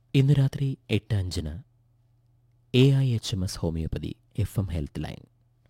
ഇന്ന് രാത്രി എട്ട് അഞ്ചിന് A I H M S homoeopathy F M health line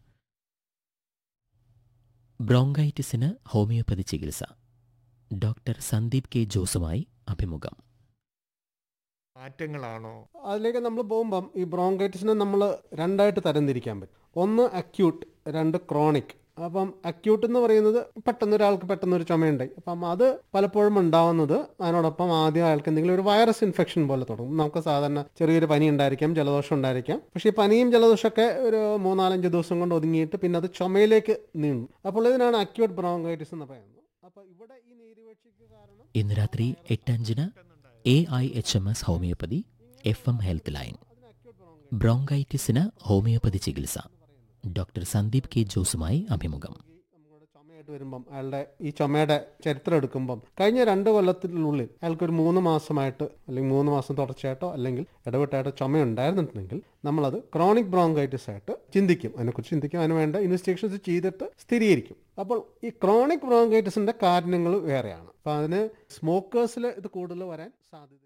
ബ്രോങ്കൈറ്റിസിന് ഹോമിയോപ്പതി ചികിത്സ ഡോക്ടർ സന്ദീപ് കെ ജോസുമായി അഭിമുഖം മാറ്റങ്ങളാണോ അതിലേക്ക് നമ്മൾ പോകുമ്പം ഈ ബ്രോങ്കൈറ്റിസിനെ നമ്മൾ രണ്ടായിട്ട് തരംതിരിക്കാൻ പറ്റും ഒന്ന് അക്യൂട്ട് രണ്ട് ക്രോണിക് അപ്പം അക്യൂട്ട് എന്ന് പറയുന്നത് പെട്ടെന്ന് ഒരാൾക്ക് പെട്ടെന്ന് ഒരു ചുമയുണ്ടായി അപ്പം അത് പലപ്പോഴും ഉണ്ടാവുന്നത് അതിനോടൊപ്പം ആദ്യം അയാൾക്ക് എന്തെങ്കിലും ഒരു വൈറസ് ഇൻഫെക്ഷൻ പോലെ തുടങ്ങും നമുക്ക് സാധാരണ ചെറിയൊരു പനി ഉണ്ടായിരിക്കാം ജലദോഷം ഉണ്ടായിരിക്കാം പക്ഷേ ഈ പനിയും ജലദോഷമൊക്കെ ഒരു മൂന്നാലഞ്ച് ദിവസം കൊണ്ട് ഒതുങ്ങിയിട്ട് പിന്നെ അത് ചുമയിലേക്ക് നീങ്ങും അപ്പോൾ ഇതിനാണ് അക്യൂട്ട് ബ്രോങ്കൈറ്റിസ് എന്ന് പറയുന്നത് അപ്പോൾ ഇവിടെ ഈ നീരുവീഴ്ചയ്ക്ക് കാരണം ഇന്ന് രാത്രി എട്ട് അഞ്ചിന് A I H M S homoeopathy F M health line ബ്രോങ്കൈറ്റിസിന് ഹോമിയോപ്പതി ചികിത്സ ഡോക്ടർ സന്ദീപ് കെ ജോസുമായി അഭിമുഖം നമ്മുടെ ചുമയായിട്ട് വരുമ്പം അയാളുടെ ഈ ചുമയുടെ ചരിത്രം എടുക്കുമ്പം കഴിഞ്ഞ രണ്ട് കൊല്ലത്തിനുള്ളിൽ അയാൾക്ക് ഒരു മൂന്ന് മാസമായിട്ട് അല്ലെങ്കിൽ മൂന്ന് മാസം തുടർച്ചയായിട്ടോ അല്ലെങ്കിൽ ഇടവിട്ടായിട്ടോ ചുമ ഉണ്ടായിരുന്നിട്ടുണ്ടെങ്കിൽ നമ്മളത് ക്രോണിക് ബ്രോങ്കൈറ്റിസ് ആയിട്ട് ചിന്തിക്കും അതിനെക്കുറിച്ച് ചിന്തിക്കും അതിന് വേണ്ട ഇൻവെസ്റ്റിഗേഷൻസ് ചെയ്തിട്ട് സ്ഥിരീകരിക്കും അപ്പോൾ ഈ ക്രോണിക് ബ്രോങ്കൈറ്റിസിന്റെ കാരണങ്ങൾ വേറെയാണ് അപ്പോൾ അതിന് സ്മോക്കേഴ്സിൽ ഇത് കൂടുതൽ വരാൻ സാധ്യതയുണ്ട്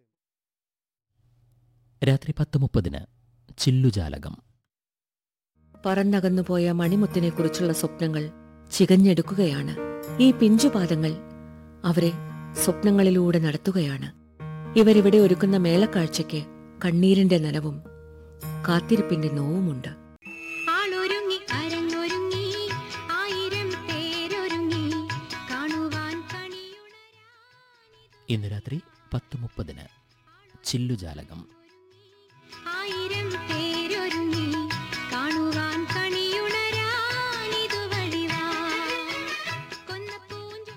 രാത്രി പത്ത് മുപ്പതിന് ചില്ലുജാലകം പറന്നകന്നുപോയ മണിമുത്തിനെക്കുറിച്ചുള്ള സ്വപ്നങ്ങൾ ചികഞ്ഞെടുക്കുകയാണ് ഈ പിഞ്ചുപാദങ്ങൾ അവരെ സ്വപ്നങ്ങളിലൂടെ നടത്തുകയാണ് ഇവരിവിടെ ഒരുക്കുന്ന മേലക്കാഴ്ചയ്ക്ക് കണ്ണീരിന്റെ നനവും കാത്തിരിപ്പിന്റെ നോവുമുണ്ട് ആളൊരുങ്ങി അരങ്ങൊരുങ്ങി ആയിരം പേരൊരുങ്ങി കാണുവാൻ കണിയുണരാ ഇന്ന് രാത്രി പത്ത് മുപ്പതിന് ചില്ലുജാലകം ആയിരം പേരൊരുങ്ങി കാണുവാൻ കണിയുണരാനിതുവഴി വാ കൊന്നപ്പൂഞ്ചോ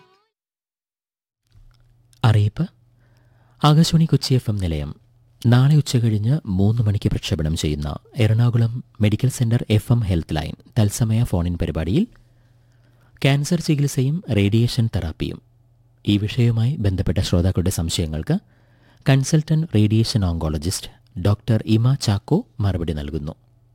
അറിയിപ്പ് ആകാശവാണി കൊച്ചി എഫ് എം നിലയം നാളെ ഉച്ചകഴിഞ്ഞ് മൂന്ന് മണിക്ക് പ്രക്ഷേപണം ചെയ്യുന്ന Ernakulam medical centre F M health line തത്സമയ ഫോണിൻ പരിപാടിയിൽ ക്യാൻസർ ചികിത്സയും റേഡിയേഷൻ തെറാപ്പിയും ഈ വിഷയവുമായി ബന്ധപ്പെട്ട ശ്രോതാക്കളുടെ സംശയങ്ങൾക്ക് consultant radiation oncologist doctor Ima Chacko മറുപടി നൽകുന്നു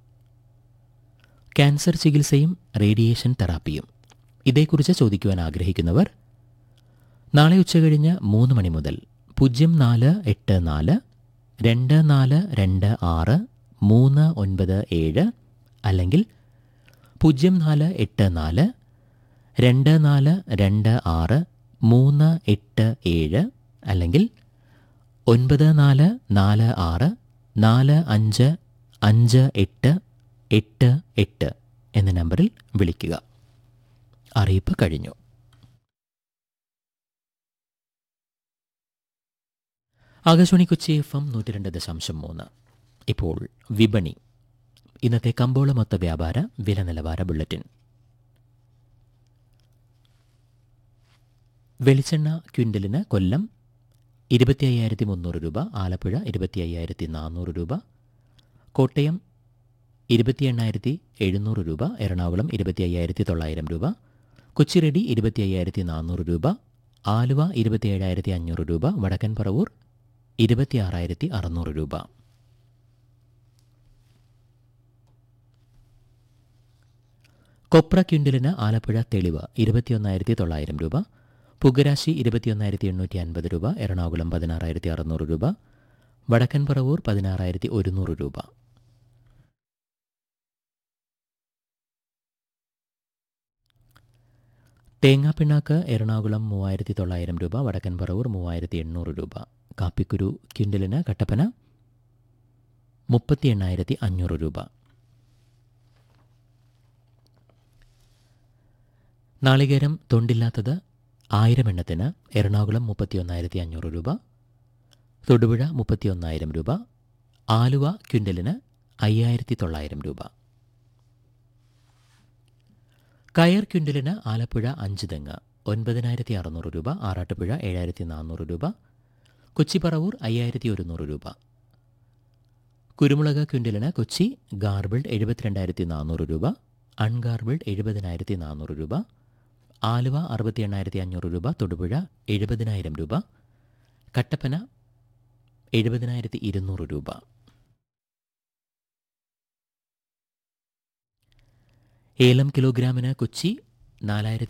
ക്യാൻസർ ചികിത്സയും റേഡിയേഷൻ തെറാപ്പിയും ഇതേക്കുറിച്ച് ചോദിക്കുവാൻ ആഗ്രഹിക്കുന്നവർ നാളെ ഉച്ചകഴിഞ്ഞ് മൂന്ന് മണി മുതൽ പൂജ്യം നാല് എട്ട് നാല് രണ്ട് നാല് രണ്ട് ആറ് മൂന്ന് ഒൻപത് ഏഴ് അല്ലെങ്കിൽ പൂജ്യം നാല് എട്ട് നാല് രണ്ട് നാല് രണ്ട് ആറ് മൂന്ന് എട്ട് ഏഴ് അല്ലെങ്കിൽ ഒൻപത് നാല് നാല് ആറ് നാല് അഞ്ച് അഞ്ച് എട്ട് എട്ട് എട്ട് എന്ന നമ്പറിൽ വിളിക്കുക അറിയിപ്പ് കഴിഞ്ഞു ആകാശവാണി കൊച്ചി എഫ് എം നൂറ്റി രണ്ട് ദശാംശം മൂന്ന് ഇപ്പോൾ വിപണി ഇന്നത്തെ കമ്പോള മൊത്ത വ്യാപാര വില നിലവാര ബുള്ളറ്റിൻ വെളിച്ചെണ്ണ ക്വിൻ്റലിന് കൊല്ലം ഇരുപത്തി അയ്യായിരത്തി മുന്നൂറ് രൂപ ആലപ്പുഴ ഇരുപത്തി അയ്യായിരത്തി നാനൂറ് രൂപ കോട്ടയം ഇരുപത്തി എണ്ണായിരത്തി എഴുന്നൂറ് രൂപ എറണാകുളം ഇരുപത്തി അയ്യായിരത്തി തൊള്ളായിരം രൂപ കൊച്ചിറെഡി ഇരുപത്തി അയ്യായിരത്തി നാനൂറ് രൂപ ആലുവ ഇരുപത്തി ഏഴായിരത്തി അഞ്ഞൂറ് രൂപ വടക്കൻ പറവൂർ ഇരുപത്തി ആറായിരത്തി അറുന്നൂറ് രൂപ കൊപ്ര ക്വിൻ്റലിന് ആലപ്പുഴ തെളിവ് ഇരുപത്തിയൊന്നായിരത്തി തൊള്ളായിരം രൂപ പുകരാശി ഇരുപത്തിയൊന്നായിരത്തി എണ്ണൂറ്റി അൻപത് രൂപ എറണാകുളം പതിനാറായിരത്തി അറുന്നൂറ് രൂപ വടക്കൻ പറവൂർ പതിനാറായിരത്തി ഒരുന്നൂറ് രൂപ തേങ്ങാപ്പിണ്ണാക്ക് എറണാകുളം മൂവായിരത്തി തൊള്ളായിരം രൂപ വടക്കൻ പറവൂർ മൂവായിരത്തി എണ്ണൂറ് രൂപ കാപ്പിക്കുരു ക്വിൻ്റലിന് കട്ടപ്പന മുപ്പത്തി എണ്ണായിരത്തി അഞ്ഞൂറ് രൂപ നാളികേരം തൊണ്ടില്ലാത്തത് ആയിരം എണ്ണത്തിന് എറണാകുളം മുപ്പത്തിയൊന്നായിരത്തി അഞ്ഞൂറ് രൂപ തൊടുപുഴ മുപ്പത്തിയൊന്നായിരം രൂപ ആലുവ ക്വിൻ്റലിന് അയ്യായിരത്തി തൊള്ളായിരം രൂപ കയർ ക്വിൻ്റലിന് ആലപ്പുഴ അഞ്ച് തെങ്ങ് ഒൻപതിനായിരത്തി അറുന്നൂറ് രൂപ ആറാട്ടുപുഴ ഏഴായിരത്തി നാനൂറ് രൂപ കൊച്ചിപ്പറവൂർ അയ്യായിരത്തി ഒരുന്നൂറ് രൂപ കുരുമുളക് ക്വിൻ്റലിന് കൊച്ചി ഗാർബിൾഡ് എഴുപത്തിരണ്ടായിരത്തി നാനൂറ് രൂപ അൺഗാർബിൾഡ് എഴുപതിനായിരത്തി നാനൂറ് രൂപ ആലുവ അറുപത്തി എണ്ണായിരത്തി അഞ്ഞൂറ് രൂപ തൊടുപുഴ എഴുപതിനായിരം രൂപ കട്ടപ്പന എഴുപതിനായിരത്തി ഇരുന്നൂറ് രൂപ ഏലം കിലോഗ്രാമിന് കൊച്ചി നാലായിരത്തി